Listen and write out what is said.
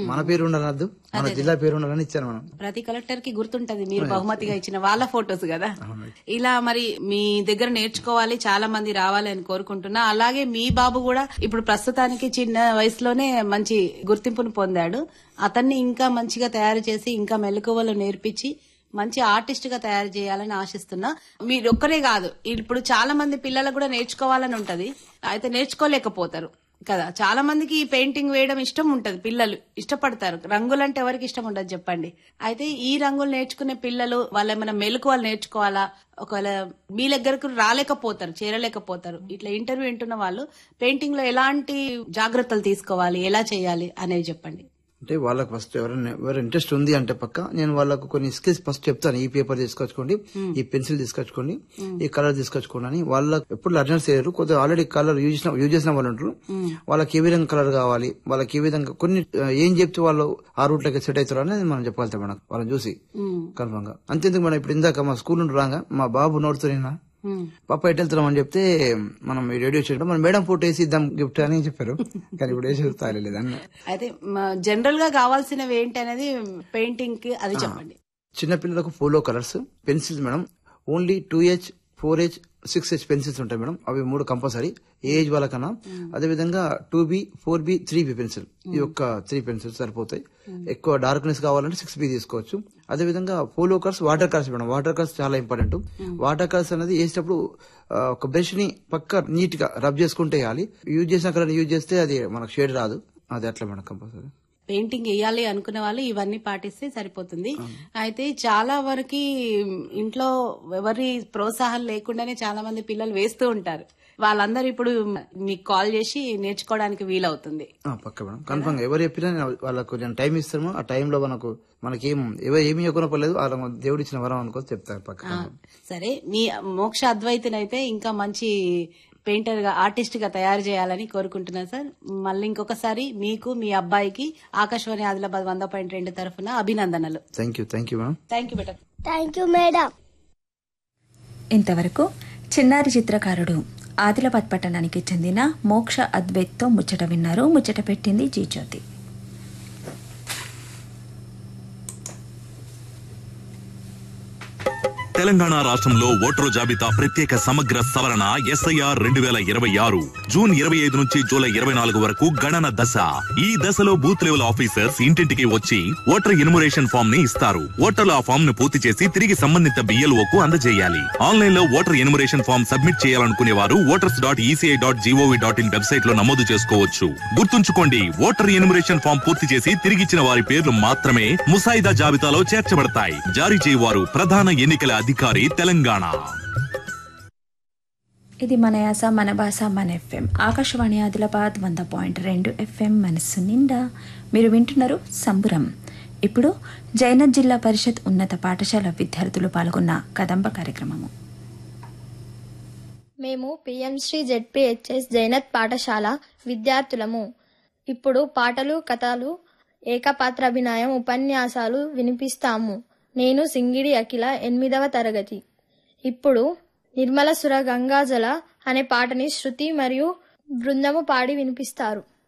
మన పేరు ఉండాలద్దు మన జిల్లా పేరు ఉండాలని ఇచ్చారు మనం ప్రతి కలెక్టర్ కి గుర్తుంటది మీరు బహుమతిగా ఇచ్చిన వాళ్ళ ఫొటోస్ కదా ఇలా మరి మీ దగ్గర నేర్చుకోవాలి చాలా మంది రావాలి అని కోరుకుంటున్నా అలాగే మీ బాబు కూడా ఇప్పుడు ప్రస్తుతానికి చిన్న వయసులోనే మంచి గుర్తింపును పొందాడు అతన్ని ఇంకా మంచిగా తయారు చేసి ఇంకా మెలకువలు నేర్పించి మంచి ఆర్టిస్ట్ గా తయారు చేయాలని ఆశిస్తున్నా మీరు ఒక్కరే కాదు ఇప్పుడు చాలా మంది పిల్లలకు కూడా నేర్చుకోవాలని ఉంటది అయితే నేర్చుకోలేకపోతారు కదా చాలా మందికి ఈ పెయింటింగ్ వేయడం ఇష్టం ఉంటది పిల్లలు ఇష్టపడతారు రంగులంటే ఎవరికి ఇష్టం ఉండదు చెప్పండి అయితే ఈ రంగులు నేర్చుకునే పిల్లలు వాళ్ళ ఏమైనా మెలకు వాళ్ళు నేర్చుకోవాలా ఒకవేళ మీ దగ్గరకు రాలేకపోతారు చేరలేకపోతారు ఇట్లా ఇంటర్వ్యూ వింటున్న వాళ్ళు పెయింటింగ్ లో ఎలాంటి జాగ్రత్తలు తీసుకోవాలి ఎలా చేయాలి అనేది చెప్పండి అంటే వాళ్ళకి ఫస్ట్ ఎవరైనా ఎవరు ఇంట్రెస్ట్ ఉంది అంటే పక్క నేను వాళ్ళకు కొన్ని స్కిల్స్ ఫస్ట్ చెప్తాను ఈ పేపర్ తీసుకొచ్చుకోండి ఈ పెన్సిల్ తీసుకొచ్చుకోండి ఈ కలర్ తీసుకొచ్చుకోండి అని వాళ్ళకి ఎప్పుడు లర్నర్స్ చేయరు కొద్దిగా ఆల్రెడీ కలర్ యూజ్ చేసిన యూజ్ చేసిన వాళ్ళు ఉంటారు వాళ్ళకి ఏ విధంగా కలర్ కావాలి వాళ్ళకి ఏ విధంగా కొన్ని ఆ, ఏం చెప్తే వాళ్ళు ఆ రూట్ లకి సెట్ అవుతారు అనేది మనం చెప్పగలుగుతాం మేడం వాళ్ళని చూసి కన్ఫర్మ్ గా అంతేందుకు మనం ఇప్పుడు ఇందాక మా స్కూల్ నుండి రాగా మా బాబు నోడుతూ నిన్న పాప ఎటు వెళ్తున్నాం అని చెప్తే మనం ఈ రేడియో చేయడం మనం మేడం ఫోటో వేసి ఇద్దాం గిఫ్ట్ అని చెప్పారు కానీ ఇప్పుడు వేసి తాలేదు అన్న అయితే జనరల్ గా కావాల్సినవి ఏంటి అనేది పెయింటింగ్ కి అది చెప్పండి చిన్న పిల్లలకు ఫోలో colours pencils madam only two H four H six H pencils ఉంటాయి మేడం అవి మూడు కంపల్సరీ ఏ ఏజ్ వాళ్ళకన్నా అదే విధంగా two B four B three B pencil ఈ యొక్క త్రీ పెన్సిల్స్ సరిపోతాయి ఎక్కువ డార్క్నెస్ కావాలంటే సిక్స్ బి తీసుకోవచ్చు అదే విధంగా ఫోలో colours water colours madam water colours చాలా ఇంపార్టెంట్ వాటర్ కలర్స్ అనేది వేసేటప్పుడు ఆ, ఒక బ్రష్ ని పక్క నీట్ గా రబ్ చేసుకుంటే వేయాలి యూజ్ చేసిన కలర్ యూజ్ చేస్తే అది మనకు షేడ్ రాదు అది అట్లా మేడం కంపల్సరీ పెయింటింగ్ వేయాలి అనుకునే వాళ్ళు ఇవన్నీ పాటిస్తే సరిపోతుంది అయితే చాలా వరకు ఇంట్లో ఎవరి ప్రోత్సాహం లేకుండానే చాలా మంది పిల్లలు వేస్తూ ఉంటారు వాళ్ళందరూ ఇప్పుడు మీకు కాల్ చేసి నేర్చుకోవడానికి వీలవుతుంది ఆ, పక్క మేడం కన్ఫర్మ్ గా ఎవరు చెప్పినా నేను వాళ్ళకు నేను టైం ఇస్తాము ఆ టైంలో మనకు మనకేం ఎవరు ఏమి ఇవ్వకుండా పర్లేదు వాళ్ళ దేవుడు ఇచ్చిన వరం అనుకో చెప్తారు పక్క సరే మీ మోక్ష అద్వైతనైతే ఇంకా మంచి పెయింటర్ గా ఆర్టిస్ట్ గా తయారు చేయాలని కోరుకుంటున్నాను సార్ మళ్ళీ ఇంకొకసారి మీకు మీ అబ్బాయికి ఆకాశవాణి ఆదిలాబాద్ వంద పాయింట్ రెండు తరఫున అభినందనలు thank you thank you madam thank you better thank you madam ఇంతవరకు చిన్నారి చిత్రకారుడు ఆదిలాబాద్ పట్టణానికి చెందిన మోక్ష అద్వైత్తో ముచ్చట విన్నారు ముచ్చట పెట్టింది జీజ్యోతి తెలంగాణ రాష్ట్రంలో ఓటరు జాబితా ప్రత్యేక సమగ్ర సవరణ ఎస్ఐఆర్ రెండు వేల ఇరవై ఆరు జూన్ ఇరవై ఐదు నుంచి జూలై ఇరవై నాలుగు వరకు గణన దశ ఈ దశలో బూత్ లెవెల్ ఆఫీసర్స్ ఇంటింటికి వచ్చి ఓటర్ ఇనుమరేషన్ ఫామ్ ని ఇస్తారు ఓటర్లు ఆ ఫామ్ ను పూర్తి చేసి తిరిగి సంబంధిత బిఎల్ఓ కు అందజేయాలి ఆన్లైన్ లో ఓటర్ ఎనుమరేషన్ ఫామ్ సబ్మిట్ చేయాలనుకునే వారు voters dot ECI dot GOV dot in website లో నమోదు చేసుకోవచ్చు గుర్తుంచుకోండి ఓటర్ ఎనుమరేషన్ ఫామ్ పూర్తి చేసి తిరిగిచ్చిన వారి పేర్లు మాత్రమే ముసాయిదా జాబితాలో చేర్చబడతాయి జారీ చేయవారు ప్రధాన ఎన్నికల అధికారి తెలంగాణ ఇది మన యాస మన భాష మన ఎఫ్ఎం ఆకాశవాణి ఆదిలాబాద్ వంద పాయింట్ రెండు ఎఫ్ఎం మనస్సు నిండా మీరు వింటున్నారు సంబురం ఇప్పుడు జైనత్ జిల్లా పరిషత్ ఉన్నత పాఠశాల విద్యార్థులు పాల్గొన్న కదంబ కార్యక్రమము మేము పిఎం శ్రీ జెడ్పిహెచ్ఎస్ జైనత్ పాఠశాల విద్యార్థులము ఇప్పుడు పాటలు కథలు ఏకపాత్రాభినయం ఉపన్యాసాలు వినిపిస్తాము నేను సింగిడి అఖిల ఎనిమిదవ తరగతి ఇప్పుడు నిర్మల సుర గంగాజల అనే పాటని శృతి మరియు బృందము పాడి వినిపిస్తారు